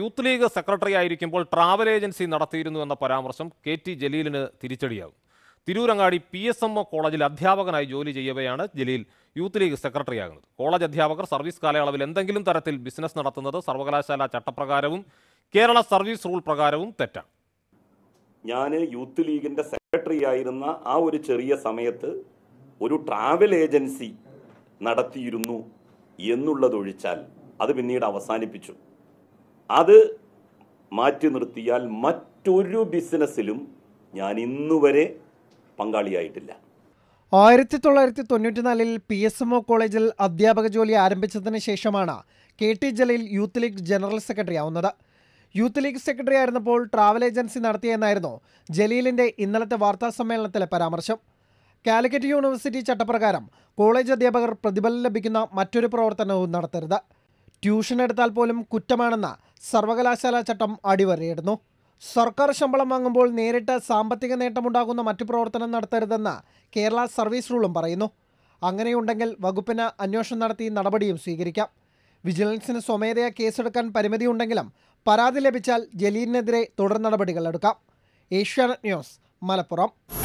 youth league secretary ആയിരിക്കുമ്പോൾ travel agency നടത്തിയിരുന്നു എന്ന പരാമർശം കെ ടി ജലീലിന് തിരിച്ചടിയാകും Tirurangadi P S M O കോളേജിൽ അധ്യാപകനായി ജോലി ചെയ്യവെയാണ് ജലീൽ യൂത്ത് ലീഗ് സെക്രട്ടറിയാകുന്നത് കോളേജ് അധ്യാപകർ സർവീസ് കാലയളവിൽ എന്തെങ്കിലും തരത്തിൽ ബിസിനസ് നടത്തുന്നത് സർവകലാശാല ചട്ടപ്രകാരവും കേരള സർവീസ് റൂൾ പ്രകാരവും തെറ്റാണ് ഞാൻ യൂത്ത് ലീഗിൻ്റെ സെക്രട്ടറി ആയിരുന്ന ആ ഒരു ചെറിയ സമയത്ത് ഒരു ട്രാവൽ ഏജൻസി നടത്തിയിരുന്നു എന്നുള്ളതൊഴിച്ചാൽ അത് പിന്നീട് അവസാനിപ്പിച്ചു അത് മാറ്റി നിർത്തിയാൽ മറ്റൊരു ബിസിനസ്സിലും ഞാൻ ഇന്നുവരെ പങ്കാളിയായിട്ടില്ല ആയിരത്തി തൊള്ളായിരത്തി തൊണ്ണൂറ്റിനാലിൽ പി എസ് എം ഒ കോളേജിൽ അധ്യാപക ജോലി ആരംഭിച്ചതിന് ശേഷമാണ് K T Jaleel youth league general secretary ആവുന്നത് യൂത്ത് ലീഗ് സെക്രട്ടറി ആയിരുന്നപ്പോൾ ട്രാവൽ ഏജൻസി നടത്തിയെന്നായിരുന്നു ജലീലിന്റെ ഇന്നലത്തെ വാർത്താ സമ്മേളനത്തിലെ പരാമർശം കാലിക്കറ്റ് യൂണിവേഴ്സിറ്റി ചട്ടപ്രകാരം കോളേജ് അധ്യാപകർ പ്രതിഫലം ലഭിക്കുന്ന മറ്റൊരു പ്രവർത്തനവും നടത്തരുത് ട്യൂഷൻ എടുത്താൽ പോലും കുറ്റമാണെന്ന് സർവകലാശാല ചട്ടം അടിവരയിടുന്നു സർക്കാർ ശമ്പളം വാങ്ങുമ്പോൾ നേരിട്ട് സാമ്പത്തിക നേട്ടമുണ്ടാകുന്ന മറ്റു പ്രവർത്തനം നടത്തരുതെന്ന് കേരള സർവീസ് റൂളും പറയുന്നു അങ്ങനെയുണ്ടെങ്കിൽ വകുപ്പിന് അന്വേഷണം നടത്തി നടപടിയും സ്വീകരിക്കാം വിജിലൻസിന് സ്വമേധയാ കേസെടുക്കാൻ പരിമിതിയുണ്ടെങ്കിലും പരാതി ലഭിച്ചാൽ ജലീലിനെതിരെ തുടർ നടപടികൾ എടുക്കാം ഏഷ്യാനെറ്റ് ന്യൂസ് മലപ്പുറം